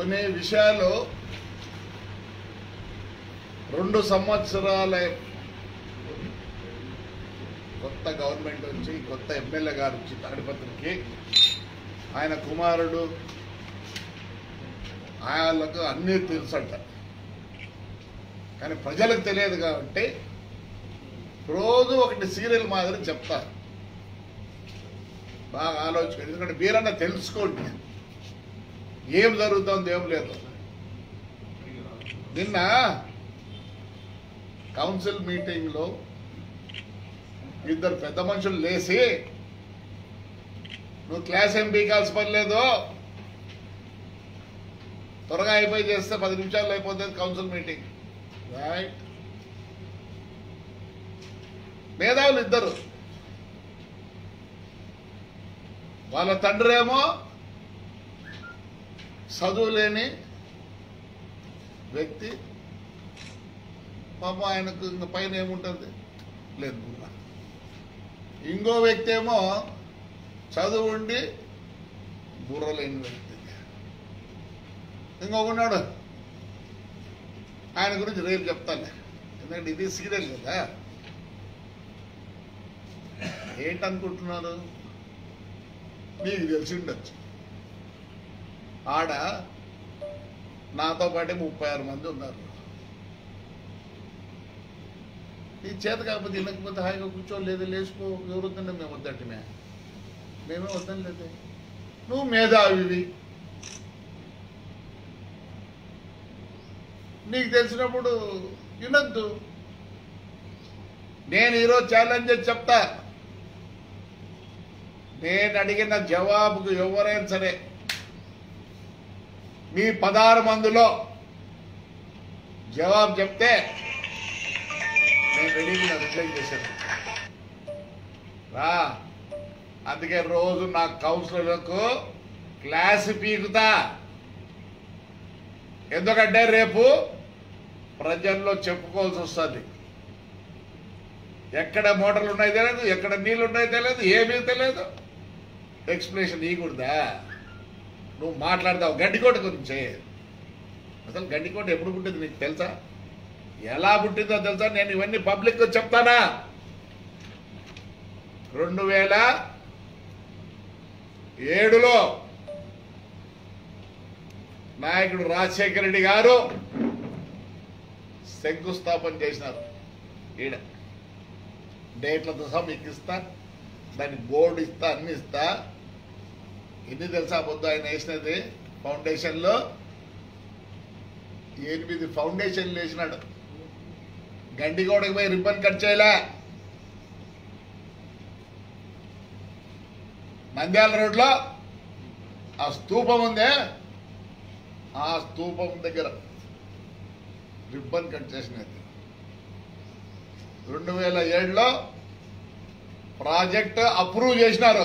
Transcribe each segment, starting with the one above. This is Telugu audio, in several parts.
కొన్ని విషయాలు రెండు సంవత్సరాల కొత్త గవర్నమెంట్ వచ్చి కొత్త ఎమ్మెల్యే గారు వచ్చి తాడిపత్రికి ఆయన కుమారుడు ఆయనకు అన్నీ తెలుసంట కానీ ప్రజలకు తెలియదు కాబట్టి రోజు ఒకటి సీరియల్ మాదిరి చెప్తారు బాగా ఆలోచించండి ఎందుకంటే మీరన్నా తెలుసుకోండి ఏం జరుగుతుంది ఏం లేదు నిన్న కౌన్సిల్ మీటింగ్లో ఇద్దరు పెద్ద మనుషులు లేచి నువ్వు క్లాస్ ఏం బీకాల్సిన పని లేదు త్వరగా అయిపోయి చేస్తే పది నిమిషాల్లో అయిపోతుంది కౌన్సిల్ మీటింగ్ రైట్ మేధావులు ఇద్దరు వాళ్ళ తండ్రి ఏమో చదువు లేని వ్యక్తి పాపం ఆయనకు ఇంక పైన ఏముంటుంది లేదు బుర్ర. ఇంకో వ్యక్తి ఏమో చదువు ఉండి బుర్ర లేని వ్యక్తి ఇంకొకన్నాడు ఆయన గురించి రేపు చెప్తాను ఎందుకంటే ఇది సీరియల్ కదా ఏంటనుకుంటున్నారు మీకు తెలిసి ఉండొచ్చు ఆడ నాతో పాటే ముప్పై ఆరు మంది ఉన్నారు నీ చేత కాకపోతే వినకపోతే హాయిగా కూర్చోలేదు లేచిపో ఎవరు వద్దండి మేము వద్దటమే మేమే వద్దని లేదే నువ్వు మేధావివి నీకు తెలిసినప్పుడు వినొద్దు నేను ఈరోజు ఛాలెంజ్ చేసి చెప్తా నేను అడిగిన జవాబుకు ఎవరైనా సరే మీ పదహారు మందిలో జవాబు చెప్తే నేను రెడీగా రిజైన్ చేశాను రా అందుకే రోజు నా కౌన్సిలర్లకు క్లాస్ పీకుతా ఎందుకంటే రేపు ప్రజల్లో చెప్పుకోవాల్సి వస్తుంది ఎక్కడ మోటార్లు ఉన్నాయో తెలియదు ఎక్కడ నీళ్లు ఉన్నాయో తెలియదు ఏమీ తెలియదు ఎక్స్ప్లెనేషన్ ఇవ్వకూడదా నువ్వు మాట్లాడతావు గడ్డికోట గురించి అసలు గడ్డికోట ఎప్పుడు పుట్టింది నీకు తెలుసా ఎలా పుట్టిందో తెలుసా నేను ఇవన్నీ పబ్లిక్ చెప్తానా రెండు వేల ఏడులో నాయకుడు రాజశేఖర రెడ్డి గారు శంకుస్థాపన చేసినారు ఈడ డేట్లతో సహా మీకు ఇస్తా దానికి బోర్డు ఇస్తా అన్ని ఇస్తా ఎన్ని తెలుసా పొద్దు ఆయన వేసినది ఫౌండేషన్లో ఎనిమిది ఫౌండేషన్లు వేసినాడు గండిగోడకి పోయి రిబ్బన్ కట్ చేయలే నంద్యాల రోడ్లో ఆ స్తూపం ఉందే ఆ స్తూపం దగ్గర రిబ్బన్ కట్ చేసినది రెండు వేల ఏడులో ప్రాజెక్ట్ అప్రూవ్ చేసినారు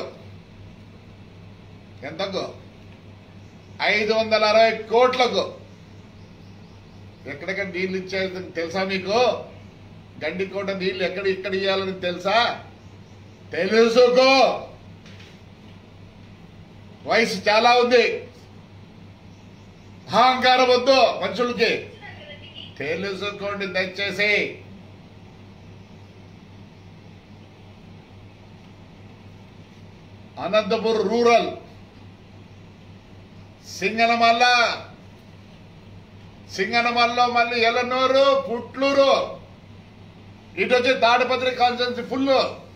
ఎంతకు ఐదు వందల అరవై కోట్లకు ఎక్కడెక్కడ నీళ్ళు ఇచ్చేది తెలుసా మీకు గండికోట నీళ్ళు ఎక్కడ ఇక్కడ ఇవ్వాలని తెలుసా తెలుసుకో వయసు చాలా ఉంది అహంకారం వద్దు మనుషులకి తెలుసుకోండి దయచేసి అనంతపూర్ రూరల్ సింగనమల్ల సింగనమల్లో మళ్ళీ ఎలనూరు పుట్లూరు ఇటు వచ్చి తాడిపత్రి కాన్స్టెన్సీ ఫుల్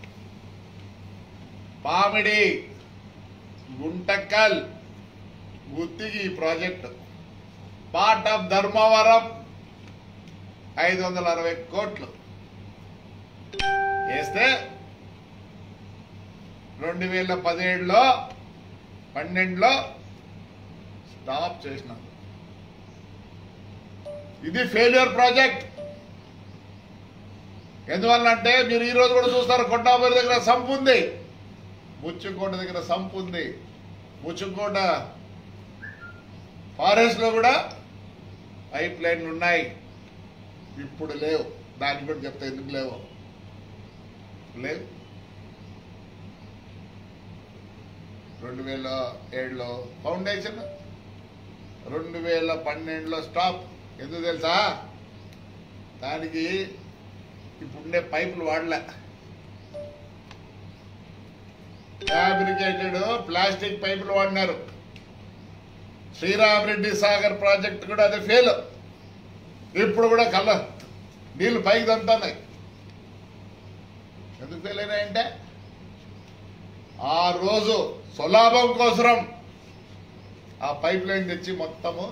పామిడి గుంటకల్ గుత్తిగి ఈ ప్రాజెక్ట్ పార్ట్ ఆఫ్ ధర్మవరం ఐదు వందల అరవై కోట్లు వేస్తే రెండు వేల పదిహేడులో పన్నెండులో స్టాప్ చేసినారు ఇది ఫెయిల్యూర్ ప్రాజెక్ట్ ఎందువల్లంటే మీరు ఈ రోజు కూడా చూస్తారు కొండాపూరి దగ్గర సంపు ఉంది ముచ్చుకోట దగ్గర సంపు ఉంది ముచ్చుకోట ఫారెస్ట్ లో కూడా పైప్ లైన్లు ఉన్నాయి ఇప్పుడు లేవు దాన్ని కూడా చెప్తా ఎందుకు లేవు లేవు రెండు వేల ఏడులో ఫౌండేషన్ రెండు వేల పన్నెండులో స్టాప్ ఎందుకు తెలుసా దానికి ఇప్పుడుండే పైపులు వాడలే ఫ్యాబ్రికేటెడ్ ప్లాస్టిక్ పైపులు వాడినారు శ్రీరామ్ రెడ్డి సాగర్ ప్రాజెక్ట్ కూడా అదే ఫెయిల్ ఇప్పుడు కూడా కళ్ళ నీళ్లు పైకి దంతున్నాయి ఎందుకు ఫెయిల్ అయినాయంటే ఆ రోజు స్వలాభం కోసరం ఆ పైప్ లైన్ తెచ్చి మొత్తము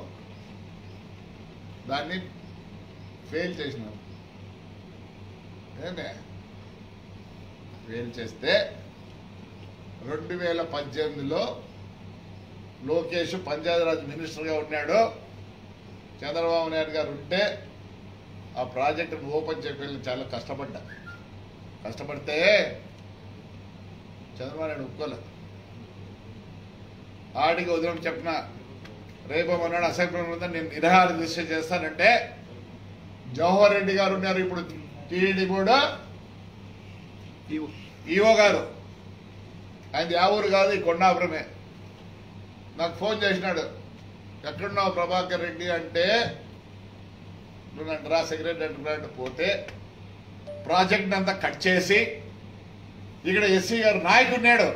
దాన్ని ఫెయిల్ చేసినారు ఏమే ఫెయిల్ చేస్తే రెండు వేల పద్దెనిమిదిలో లోకేష్ పంచాయతీరాజ్ మినిస్టర్గా ఉన్నాడు చంద్రబాబు నాయుడు గారు ఉంటే ఆ ప్రాజెక్టును ఓపెన్ చేపి చాలా కష్టపడ్డా కష్టపడితే చంద్రబాబు నాయుడు ఒప్పుకోలేదు ఆడికి ఉదయం చెప్పిన రేపు అన్నాడు అసెంబ్లీ ఉందా నేను నిరాహార దీక్ష చేస్తానంటే జవహర్ రెడ్డి గారు ఉన్నారు ఇప్పుడు టీడీ కూడా ఈఓ గారు ఆయన ఆ ఊరు కాదు ఈ కొండాపురమే నాకు ఫోన్ చేసినాడు ఎక్కడున్నావు ప్రభాకర్ రెడ్డి అంటే నువ్వు రా సెక్రటరీ అంటే పోతే ప్రాజెక్ట్ అంతా కట్ చేసి ఇక్కడ ఎస్సీ గారు నాయకు ఉన్నాడు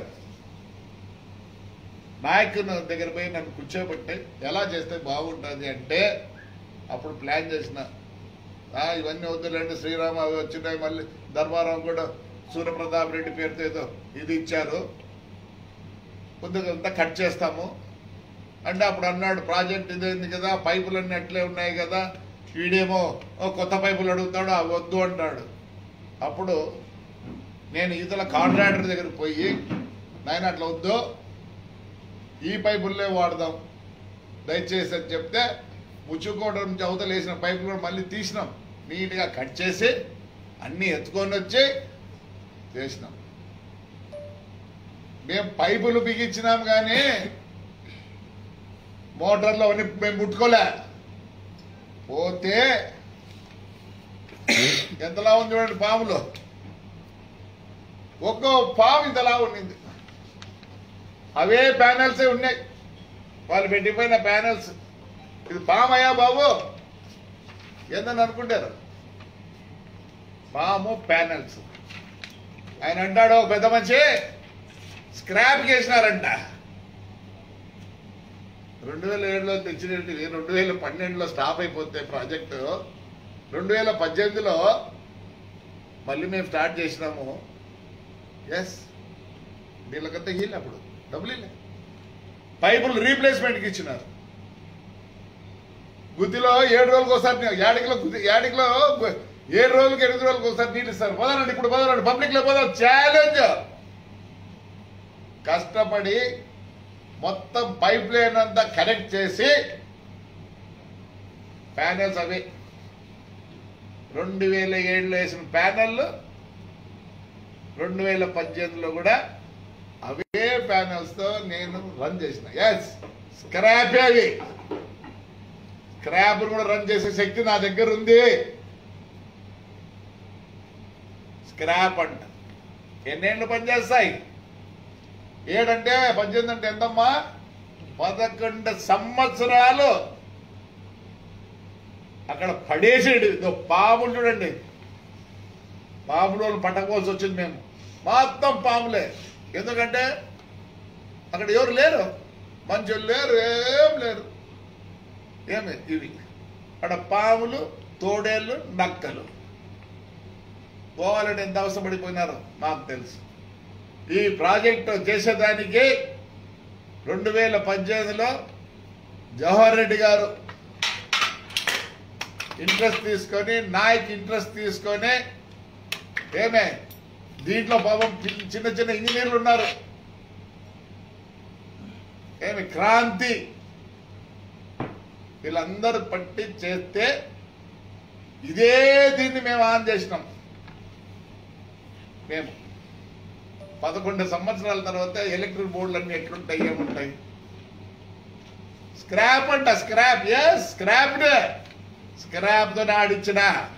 నాయకుని దగ్గర పోయి నన్ను కూర్చోబెట్టి ఎలా చేస్తే బాగుంటుంది అంటే అప్పుడు ప్లాన్ చేసిన "ఆ, ఇవన్నీ వద్దులేండి శ్రీరామ అవి వచ్చినాయి మళ్ళీ ధర్మారావు కూడా సూర్యప్రతాప్ రెడ్డి పేరుతో ఏదో ఇది ఇచ్చారు కొద్దిగా అంతా కట్ చేస్తాము అంటే అప్పుడు అన్నాడు ప్రాజెక్ట్ ఇదేంది కదా పైపులన్నీ అట్లే ఉన్నాయి కదా వీడేమో "ఓ, కొత్త పైపులు అడుగుతాడు అవి వద్దు అంటాడు అప్పుడు నేను ఈతల కాంట్రాక్టర్ దగ్గరికి పోయి నాయన అట్లా వద్దు ఈ పైపుల్లే వాడదాం దయచేసి అని చెప్తే ముచ్చుకోవడం నుంచి అవతల వేసిన పైపులు కూడా మళ్ళీ తీసినాం నీట్గా కట్ చేసి అన్నీ ఎత్తుకొని వచ్చి చేసినాం మేము పైపులు బిగించినాం కానీ మోటార్లు అవన్నీ మేము ముట్టుకోలే పోతే ఎంతలా ఉంది చూడండి పాములు ఒక్కో పాము ఇంతలా ఉండింది అవే ప్యానెల్సే ఉన్నాయి వాళ్ళు పెట్టిపోయిన ప్యానెల్స్ ఇది పామయ్యా బాబు ఏందని అనుకుంటారు పాము ప్యానెల్స్ ఆయన అంటాడు "ఓ పెద్ద మంచి స్క్రాప్ చేసినారంట రెండు వేల ఏడులో తెచ్చినట్టు రెండు వేల పన్నెండులో స్టాప్ అయిపోతే ప్రాజెక్టు రెండు వేల పద్దెనిమిదిలో మళ్ళీ మేము స్టార్ట్ చేసినాము ఎస్ వీళ్ళకంతా హీల్ అప్పుడు డబ్బులు ఇల్లే పైపులు రీప్లేస్మెంట్కి ఇచ్చినారు గుద్దిలో ఏడు రోజులకు ఒకసారి యాడికిలో గుద్ది యాడికిలో గు- ఏడు రోజులకి ఎనిమిది రోజులకు ఒకసారి నీళ్ళు ఇస్తారు పోదానండి ఇప్పుడు పోదానండి పబ్లిక్ లో పోదాం ఛాలెంజ్ కష్టపడి మొత్తం పైప్ లైన్ అంతా కనెక్ట్ చేసి ప్యానెల్స్ అవి రెండు వేల ఏడులో వేసిన ప్యానెల్ రెండు వేల పద్దెనిమిదిలో కూడా అవే ప్యానెల్స్ తో నేను రన్ చేసిన ఎస్ స్క్రాప్ అవి స్క్రాప్ కూడా రన్ చేసే శక్తి నా దగ్గర ఉంది స్క్రాప్ అంట ఎన్నేళ్ళు పనిచేస్తాయి ఏడంటే పద్దెనిమిది అంటే ఎంతమ్మా పదకొండు సంవత్సరాలు అక్కడ పడేసాడు ఇదో పాములు చూడండి పాములు వాళ్ళు పట్టకపోవాల్సి వచ్చింది మేము మొత్తం పాములే ఎందుకంటే అక్కడ ఎవరు లేరు మంచోళ్ళు లేరు ఏం లేరు ఏమి ఇవి అక్కడ పాములు తోడేళ్ళు నక్కలు పోవాలని ఎంత అవసరపడిపోయినారో నాకు తెలుసు ఈ ప్రాజెక్టు చేసేదానికి రెండు వేల పద్దెనిమిదిలో జవహర్ రెడ్డి గారు ఇంట్రెస్ట్ తీసుకొని నాయక్ ఇంట్రెస్ట్ తీసుకొని ఏమే దీంట్లో పాపం చి- చిన్న చిన్న ఇంజనీర్లు ఉన్నారు ఏమి క్రాంతి వీళ్ళందరూ పట్టి చేస్తే ఇదే దీన్ని మేము ఆన్ చేసినాం మేము పదకొండు సంవత్సరాల తర్వాత ఎలక్ట్రిక్ బోర్డులు అన్ని ఎట్లుంటాయి ఏముంటాయి స్క్రాప్ అంట స్క్రాప్ ఎస్ స్క్రాప్డ్ స్క్రాప్ తో ఆడిచ్చిన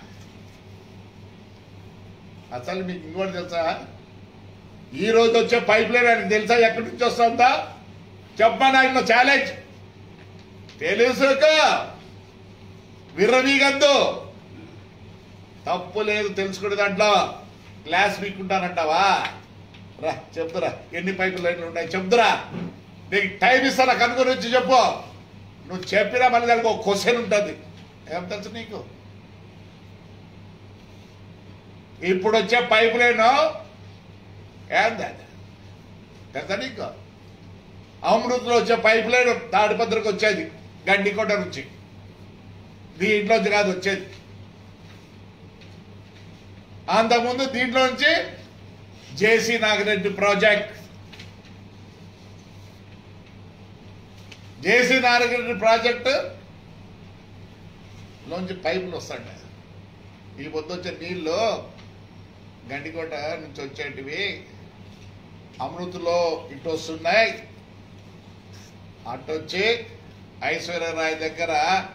అసలు మీకు ఇంకోటి తెలుసా ఈ రోజు వచ్చే పైప్ లైన్ ఆయనకు తెలుసా ఎక్కడి నుంచి వస్తుందా చెప్పమా నాకు ఛాలెంజ్ తెలుసుక విర్రవీగద్దు తప్పు లేదు తెలుసుకునే దాంట్లో క్లాస్ వీక్కుంటానంటావా రా చెప్తురా ఎన్ని పైపు లైన్లు ఉన్నాయి చెప్తురా నీకు టైం ఇస్తాను కనుకొని వచ్చి చెప్పు నువ్వు చెప్పినా మళ్ళీ దానికి ఒక క్వశ్చన్ ఉంటుంది ఏం తెలుసు నీకు ఇప్పుడు వచ్చే పైపు లైన్ ఏంది అది? తెలుసా నీకు అమృతిలో వచ్చే పైప్ లైన్ తాడిపత్రికి వచ్చేది గండికోట నుంచి దీంట్లోంచి కాదు వచ్చేది అంతకుముందు దీంట్లో నుంచి JC Nagireddy project JC Nagireddy project లోంచి పైపులు వస్తాయి ఈ పొద్దు వచ్చే నీళ్ళు గండికోట నుంచి వచ్చేటివి అమృతిలో ఇటు వస్తున్నాయి అటు వచ్చి ఐశ్వర్యరాయ్ దగ్గర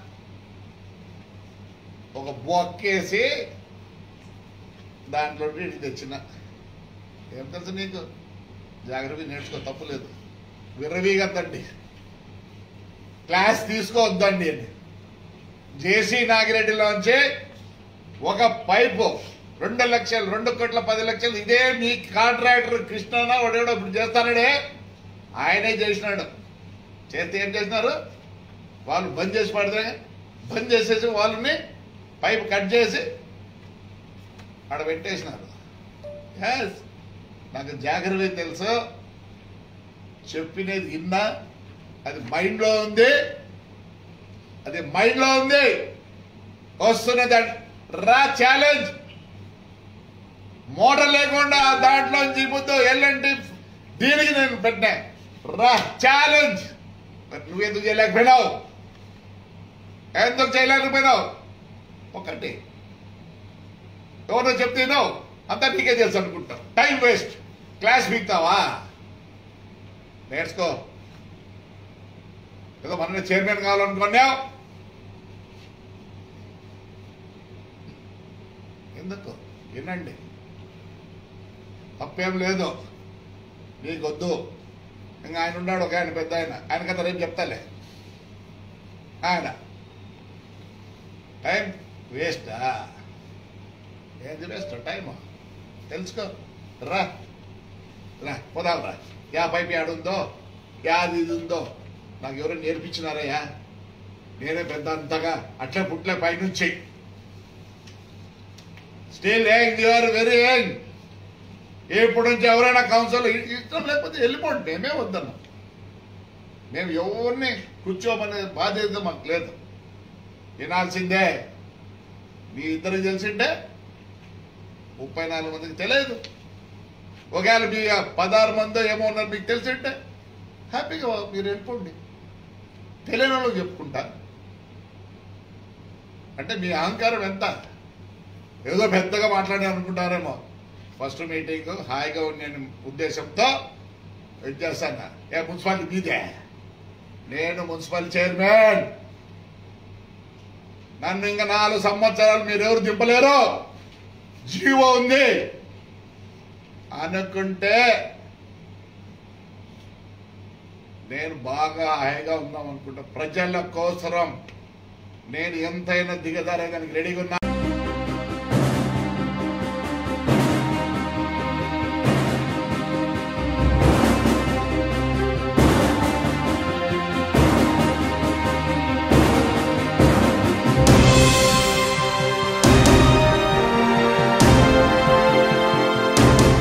ఒక బొక్కేసి దాంట్లో ఇటు తెచ్చిన ఏం తెలుసు నీకు జాగ్రత్త నేర్చుకో తప్పులేదు విర్రవీగద్దండి క్లాస్ తీసుకోవద్దండి అని జేసీ నాగిరెడ్డిలోంచి ఒక పైపు రెండు లక్షలు రెండు కోట్ల పది లక్షలు ఇదే మీ కాంట్రాక్టర్ కృష్ణనా వాడేవాడు ఇప్పుడు చేస్తానడే ఆయనే చేసినాడు చేస్తే ఏం చేసినారు వాళ్ళు బంద్ చేసి పడితే బంద్ చేసేసి వాళ్ళని పైపు కట్ చేసి ఆడ పెట్టేసినారు ఎస్ నాకు జాగ్రత్త తెలుసు చెప్పినది విన్నా అది మైండ్లో ఉంది అది మైండ్లో ఉంది వస్తున్నది అడ్- రా ఛాలెంజ్ మోటార్ లేకుండా దాంట్లో జీపుతో ఎల్లంటి దీనికి నేను పెట్టినా రా ఛాలెంజ్ మరి నువ్వెందుకు చేయలేకపోయినావు ఎందుకు చేయలేకపోయినావు ఒకటి ఎవరో చెప్తున్నావు అంతా నీకే తెలుసు అనుకుంటావు టైం వేస్ట్ క్లాస్ మిగతావా నేర్చుకో ఏదో మన చైర్మన్ కావాలనుకున్నావు ఎందుకు వినండి తప్పేం లేదు నీకొద్దు ఇంకా ఆయన ఉన్నాడు ఒక ఆయన పెద్ద ఆయన ఆయన కథ రేపు చెప్తాలే ఆయన టైం వేస్టా ఏంది వేస్ట్ టైం తెలుసుకో రా రా పోదాం రా యా పైపు యాడుందో యాది ఇది ఉందో నాకు ఎవరో నేర్పించినారయ్యా నేనే పెద్ద అంతగా అట్లే పుట్లే పైనుంచి still young you are very young ఇప్పుడు నుంచి ఎవరైనా కౌన్సిల్ ఇష్టం లేకపోతే వెళ్ళిపోండి మేమే వద్దన్నాం మేము ఎవరిని కూర్చోమనే బాధ్యత మాకు లేదు వినాల్సిందే మీ ఇద్దరికి తెలిసింటే ముప్పై నాలుగు మందికి తెలియదు ఒకవేళ మీ పదహారు మంది ఏమో ఉన్నారు మీకు తెలిసింటే హ్యాపీగా మీరు వెళ్ళిపోండి తెలియని వాళ్ళకి చెప్పుకుంటా అంటే మీ అహంకారం ఎంత ఏదో పెద్దగా మాట్లాడి అనుకుంటారేమో ఫస్ట్ మీటింగ్ హాయిగా నేను ఉద్దేశంతో ఇది చేస్తాను ఏ మున్సిపాలిటీ మీదే నేను మున్సిపల్ చైర్మన్ నన్ను ఇంకా నాలుగు సంవత్సరాలు మీరు ఎవరు దింపలేరు జీవో ఉంది అనుకుంటే నేను బాగా హాయిగా ఉందాం అనుకుంటా ప్రజల కోసరం నేను ఎంతైనా దిగజారేదానికి రెడీగా ఉన్నా